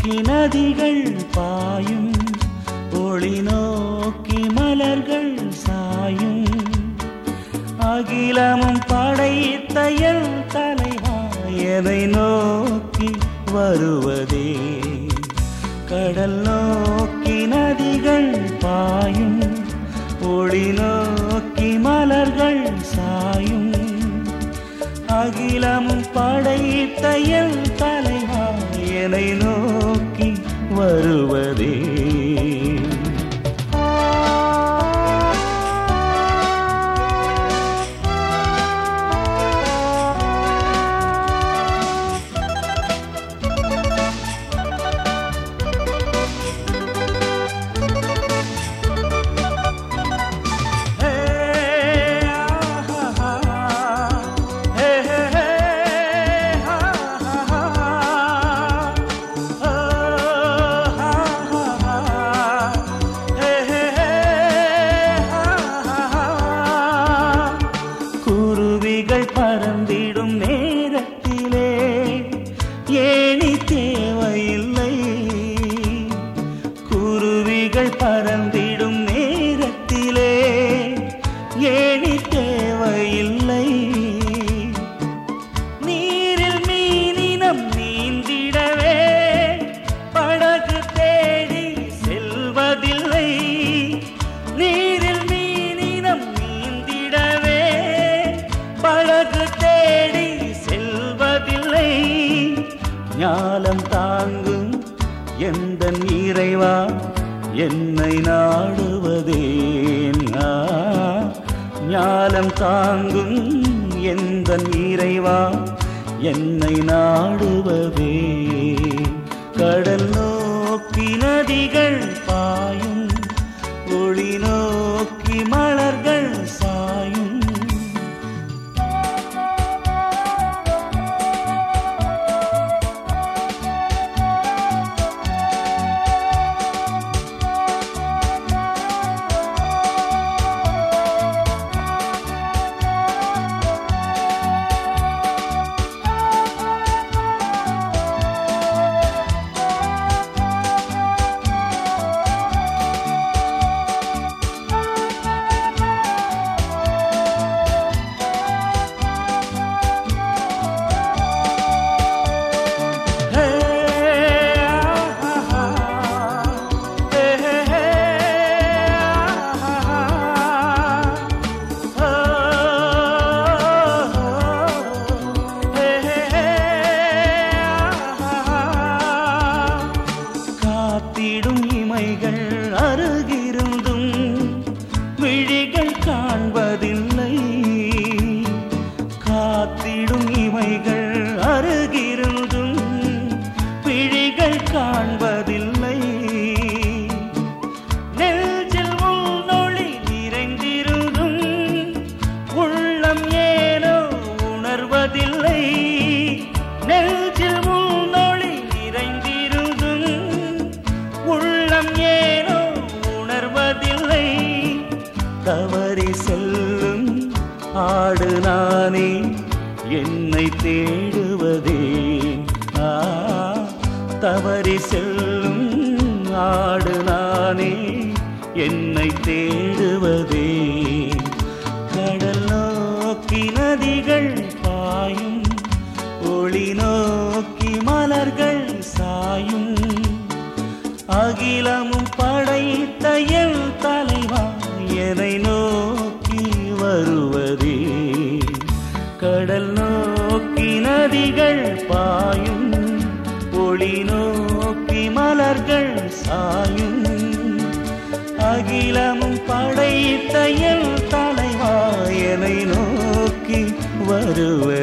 நோக்கி நதிகள் பாயும் ஒளி நோக்கி மலர்கள் சாயும் அகிலமும் படைத்த என் தலைவா எதை நோக்கி வருவதே கடல் நோக்கி நதிகள் பாயும் ஒளி நோக்கி மலர்கள் சாயும் அகிலமும் படைத்த என் தலைவா என்னை நோக்கி வருவதே ஹே ஆஹா ஹே ஹே ஹே ஆஹா ஆஹா ஹே ஹே ஹே ஆஹா குருவிகள் பறந்திடும் நேரத்திலே ஏணி தேவையில்லை குருவிகள் பறந்திடும் நேரத்திலே ஏணி தேவையில்லை நீரில் மீனினம் நீந்திடவே படகு தேடி செல்வதில்லை நீரில் மீனினம் நீந்திடவே படகு தேடி செல்வதில்லை ஞாலம் தாங்கும் எந்த இறைவா என்னை நாடுவதேன் ஆ, ஞாலம் தாங்கும் எந்த இறைவா என்னை நாடுவதே கடல் நோக்கி நதிகள் பாயும் ஒளி நோக்கி மலர்கள் சாயும் ஹே ஆஹா ஹே ஹே ஹே ஆஹா ஹே ஹே ஹே ஆஹா காத்திடும் இமைகள் அருகிருந்தும் விழிகள் காண்பதில்லை காத்திடும் இமைகள் அருகிருந்தும் விழிகள் காண்பதில்லை நெஞ்சில் உள்நொழி நிறைந்திருந்தும் உள்ளம் ஏனோ உணர்வதில்லை நெஞ்சில் உள்நொழி நிறைந்திருந்தும் உள்ளம் ஏனோ உணர்வதில்லை தவறி செல்லும் ஆடு நானே என்னை தேடுவதே ஆ, தவறி செல்லும் ஆடு நானே என்னை தேடுவதே கடல் நோக்கி நதிகள் பாயும் ஒளி நோக்கி மலர்கள் சாயும் அகிலமும் படைத்த என் தலைவா என்னை நோக்கி வருவதே கடல் நோக்கி நதிகள் பாயும் ஒளி நோக்கி மலர்கள் சாயும் அகிலமும் படைத்த என் தலைவா என்னை நோக்கி வருவதே